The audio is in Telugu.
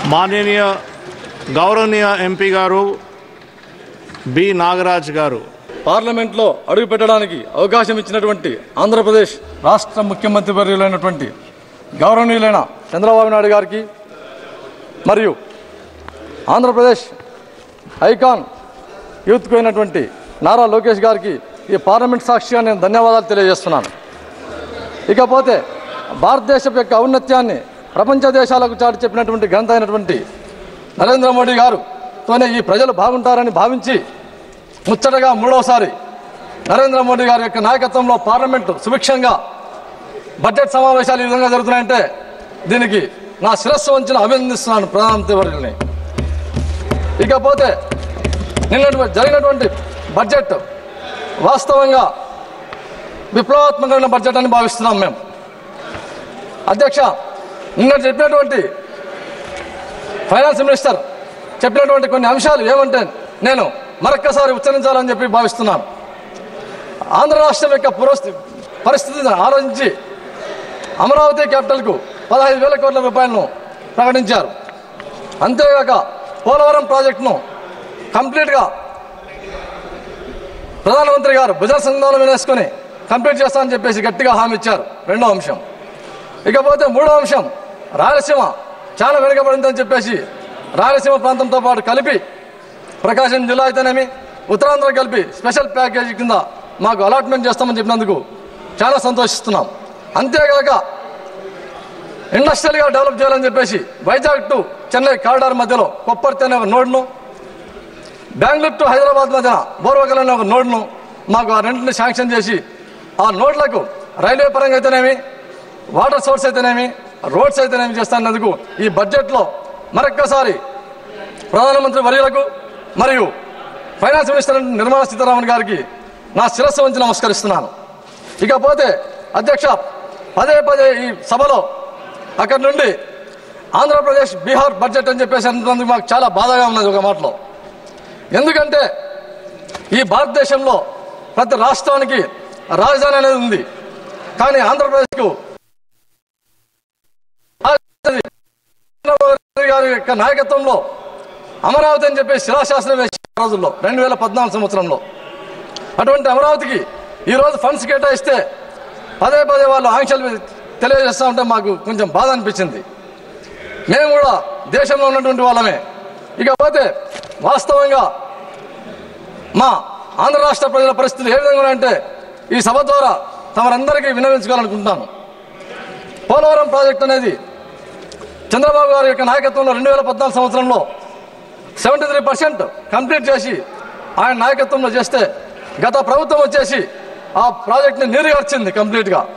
మాననీయ గౌరవనీయ ఎంపీ గారు బి నాగరాజ్ గారు పార్లమెంట్లో అడుగు పెట్టడానికి అవకాశం ఇచ్చినటువంటి ఆంధ్రప్రదేశ్ రాష్ట్ర ముఖ్యమంత్రి వర్యులైనటువంటి గౌరవనీయులైన చంద్రబాబు నాయుడు గారికి మరియు ఆంధ్రప్రదేశ్ ఐకాన్ యూత్కు అయినటువంటి నారా లోకేష్ గారికి ఈ పార్లమెంట్ సాక్షిగా నేను ధన్యవాదాలు తెలియజేస్తున్నాను ఇకపోతే భారతదేశం యొక్క ఔన్నత్యాన్ని ప్రపంచ దేశాలకు చాటి చెప్పినటువంటి ఘనత అయినటువంటి నరేంద్ర మోడీ గారుతోనే ఈ ప్రజలు బాగుంటారని భావించి ముచ్చటగా మూడవసారి నరేంద్ర మోడీ గారి యొక్క నాయకత్వంలో పార్లమెంటు సుభిక్షంగా బడ్జెట్ సమావేశాలు ఈ విధంగా జరుగుతున్నాయంటే దీనికి నా శిరస్సు వంచిన అభినందిస్తున్నాను ప్రధానమంత్రి వర్యుల్ని ఇకపోతే నిన్న జరిగినటువంటి బడ్జెట్ వాస్తవంగా విప్లవాత్మకమైన బడ్జెట్ అని భావిస్తున్నాం మేము అధ్యక్ష నిన్న చెప్పినటువంటి ఫైనాన్స్ మినిస్టర్ చెప్పినటువంటి కొన్ని అంశాలు ఏమంటే నేను మరొక్కసారి ఉచ్చరించాలని చెప్పి భావిస్తున్నాను ఆంధ్ర రాష్ట్రం యొక్క పురోస్థి పరిస్థితిని ఆలోచించి అమరావతి క్యాపిటల్కు పదహైదు వేల కోట్ల రూపాయలను ప్రకటించారు అంతేగాక పోలవరం ప్రాజెక్టును కంప్లీట్గా ప్రధానమంత్రి గారు భుజ సంఘాలు వేసుకొని కంప్లీట్ చేస్తామని చెప్పేసి గట్టిగా హామీ ఇచ్చారు రెండో అంశం ఇకపోతే మూడో అంశం రాయలసీమ చాలా వెనుకబడిందని చెప్పేసి రాయలసీమ ప్రాంతంతో పాటు కలిపి ప్రకాశం జిల్లా అయితేనేమి ఉత్తరాంధ్ర కలిపి స్పెషల్ ప్యాకేజీ కింద మాకు అలాట్మెంట్ చేస్తామని చెప్పినందుకు చాలా సంతోషిస్తున్నాం అంతేగాక ఇండస్ట్రియల్గా డెవలప్ చేయాలని చెప్పేసి వైజాగ్ టు చెన్నై కారిడార్ మధ్యలో కొప్పర్తి అనే ఒక నోడ్ను బెంగళూరు టు హైదరాబాద్ మధ్యన బోర్వకల్ అనే ఒక నోడ్ను మాకు ఆ రెండింటిని శాంక్షన్ చేసి ఆ నోడ్లకు రైల్వే పరంగా అయితేనేమి వాటర్ సోర్స్ అయితేనేమి రోడ్స్ అయితేనేమి చేస్తున్నందుకు ఈ బడ్జెట్లో మరొక్కసారి ప్రధానమంత్రి వర్యులకు మరియు ఫైనాన్స్ మినిస్టర్ నిర్మలా సీతారామన్ గారికి నా శిరస్సు వంచి నమస్కరిస్తున్నాను ఇకపోతే అధ్యక్ష పదే పదే ఈ సభలో అక్కడి నుండి ఆంధ్రప్రదేశ్ బీహార్ బడ్జెట్ అని చెప్పేసి అంటున్నందుకు మాకు చాలా బాధగా ఉన్నది ఒక మాటలో ఎందుకంటే ఈ భారతదేశంలో ప్రతి రాష్ట్రానికి రాజధాని అనేది ఉంది కానీ ఆంధ్రప్రదేశ్కు రాజధాని చంద్రబాబు నాయుడు గారి యొక్క నాయకత్వంలో అమరావతి అని చెప్పి శిలాశాసనం వేసిన రోజుల్లో రెండు వేల పద్నాలుగు సంవత్సరంలో అటువంటి అమరావతికి ఈ రోజు ఫండ్స్ కేటాయిస్తే పదే పదే వాళ్ళు ఆంక్షలు తెలియజేస్తా ఉంటే మాకు కొంచెం బాధ అనిపించింది మేము కూడా దేశంలో ఉన్నటువంటి వాళ్ళమే ఇకపోతే వాస్తవంగా మా ఆంధ్ర రాష్ట్ర ప్రజల పరిస్థితులు ఏ విధంగా ఉన్నాయంటే ఈ సభ ద్వారా తమరందరికీ విన్నవించుకోవాలనుకుంటున్నాను పోలవరం ప్రాజెక్ట్ అనేది చంద్రబాబు గారి యొక్క నాయకత్వంలో రెండు వేల పద్నాలుగు సంవత్సరంలో సెవెంటీ త్రీ పర్సెంట్ కంప్లీట్ చేసి ఆయన నాయకత్వంలో చేస్తే గత ప్రభుత్వం వచ్చేసి ఆ ప్రాజెక్ట్ని నీరుగార్చింది కంప్లీట్గా